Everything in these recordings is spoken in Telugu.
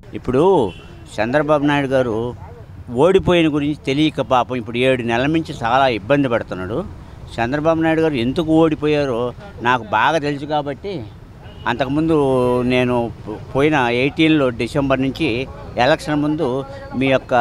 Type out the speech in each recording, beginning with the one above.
ఇప్పుడు చంద్రబాబు నాయుడు గారు ఓడిపోయిన గురించి తెలియక పాపం ఇప్పుడు ఏడు నెలల నుంచి చాలా ఇబ్బంది పడుతున్నాడు చంద్రబాబు నాయుడు గారు ఎందుకు ఓడిపోయారో నాకు బాగా తెలుసు కాబట్టి అంతకుముందు నేను పో- పోయిన ఎయిటీన్లో డిసెంబర్ నుంచి ఎలక్షన్ ముందు మీ యొక్క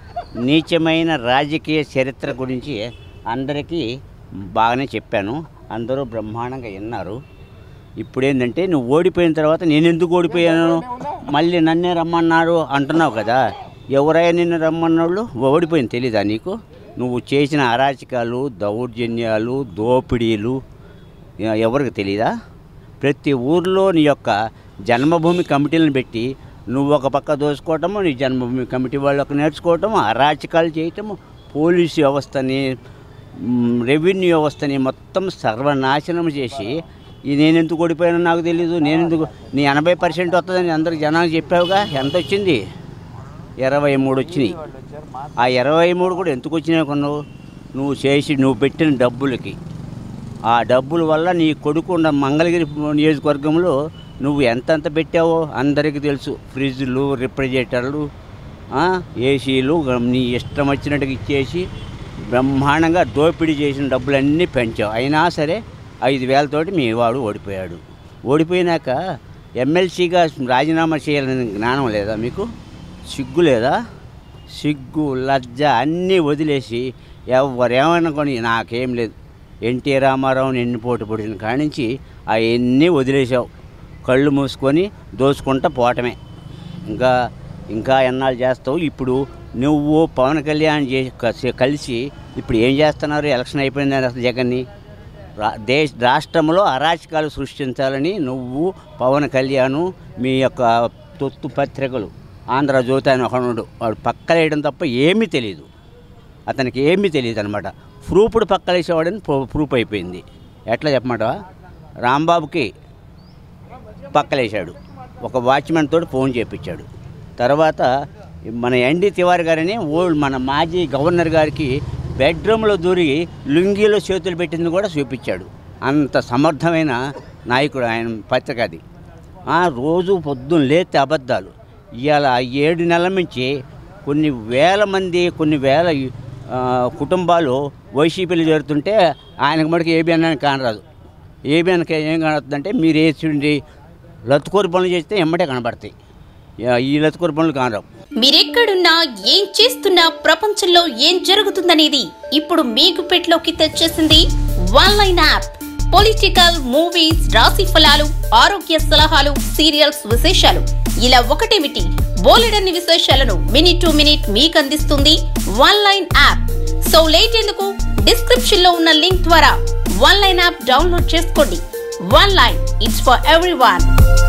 నీచమైన రాజకీయ చరిత్ర గురించి అందరికీ బాగానే చెప్పాను అందరూ బ్రహ్మాండంగా విన్నారు ఇప్పుడు ఏంటంటే నువ్వు ఓడిపోయిన తర్వాత నేను ఎందుకు ఓడిపోయాను మళ్ళీ నన్నే రమ్మన్నారు అంటున్నావు కదా ఎవరైనా నిన్ను రమ్మన్నోళ్ళు ఓడిపోయింది తెలీదా నీకు నువ్వు చేసిన అరాచకాలు దౌర్జన్యాలు దోపిడీలు ఎ- ఎవరికి తెలీదా ప్రతి ఊర్లో నీ యొక్క జన్మభూమి కమిటీలను పెట్టి నువ్వు ఒక పక్క దోసుకోవటము నీ జన్మభూమి కమిటీ వాళ్ళకు నేర్చుకోవటము అరాచకాలు చేయటము పోలీసు వ్యవస్థని మ్, రెవెన్యూ వ్యవస్థని మొత్తం సర్వనాశనం చేసి ఈ నేను ఎందుకు ఓడిపోయానో నాకు తెలీదు నేను ఎందుకు నీ ఎనభై పర్సెంట్ వస్తుందని అందరికి జనాలు చెప్పావుగా ఎంత వచ్చింది ఇరవై మూడు వచ్చినాయి ఆ ఇరవై మూడు కూడా ఎందుకు వచ్చినాయి కొన్నావు నువ్వు చేసి నువ్వు పెట్టిన డబ్బులకి ఆ డబ్బుల వల్ల నీ కొడుకు ఉన్న మంగళగిరి నియోజకవర్గంలో నువ్వు ఎంతెంత పెట్టావో అందరికీ తెలుసు ఫ్రిడ్జ్లు రిఫ్రిజిరేటర్లు ఆ, ఏసీలు నీ ఇష్టం వచ్చినట్టుగా ఇచ్చేసి బ్రహ్మాండంగా దోపిడీ చేసిన డబ్బులన్నీ పెంచావు అయినా సరే ఐదు వేలతోటి మీ వాడు ఓడిపోయాడు ఓడిపోయినాక ఎమ్మెల్సీగా రాజీనామా చేయాలని జ్ఞానం లేదా మీకు సిగ్గు లేదా సిగ్గు లజ్జ అన్నీ వదిలేసి ఎవరేమనుకొని నాకేం లేదు ఎన్టీ రామారావుని ఎన్ని పోటు పొడిచిన కానించి అవన్నీ వదిలేసావు కళ్ళు మూసుకొని దోచుకుంటా పోవటమే ఇంకా ఇంకా ఎన్నాళ్ళు చేస్తావు ఇప్పుడు నువ్వు పవన్ కళ్యాణ్ చేసి కసి- కలిసి ఇప్పుడు ఏం చేస్తున్నారు ఎలక్షన్ అయిపోయింది అసలు జగన్ని రా దేశ రాష్ట్రంలో అరాచకాలు సృష్టించాలని నువ్వు పవన్ కళ్యాణ్ మీ యొక్క తొత్తు పత్రికలు ఆంధ్రజ్యోతి అని ఒకడు వాడు పక్కలేయడం తప్ప ఏమీ తెలియదు అతనికి ఏమీ తెలియదు అనమాట ప్రూఫ్డ్ పక్కలేసేవాడని ప్రూ- ప్రూఫ్ అయిపోయింది ఎట్లా చెప్పమంటావా రాంబాబుకి పక్కలేశాడు ఒక వాచ్మెన్ తోటి ఫోన్ చేయించాడు తర్వాత మన ఎన్డీ తివారి గారని ఓల్డ్ మన మాజీ గవర్నర్ గారికి బెడ్రూమ్లో దూరి లుంగీలో చేతులు పెట్టింది కూడా చూపించాడు అంత సమర్థమైన నాయకుడు ఆయన పత్రిక అది ఆ, రోజు పొద్దున్న లేతే అబద్ధాలు ఇవాళ ఏడు నెలల నుంచి కొన్ని వేల మంది కొన్ని వేల ఆ, కుటుంబాలు వైసీపీలు చేరుతుంటే ఆయనకు మటుకు ఏబిఎన్ అని కానరాదు ఏబిఎన్కి ఏం కనబడుతుందంటే మీరు వేసి లత్తుకోరి పనులు చేస్తే ఎమ్మటే కనబడతాయి యా- ఈ లత్తుకోరి పనులు కానరావు మీరెక్కడున్నా ఏం చేస్తున్నా ప్రపంచంలో ఏం జరుగుతుందనేది ఇప్పుడు మీకు పెట్లోకి తెచ్చేసింది one line app political movies రాశి ఫలాలు ఆరోగ్య సలహాలు సీరియల్స్ విశేషాలు ఇలా ఒకటేమిటి బోలెడన్ని విశేషాలను మినిట్ టు మినిట్ మీకు అందిస్తుంది one line app so late ఎందుకు డిస్క్రిప్షన్ లో ఉన్న లింక్ ద్వారా వన్ లైన్ యాప్ డౌన్లోడ్ చేసుకోండి one line it's for every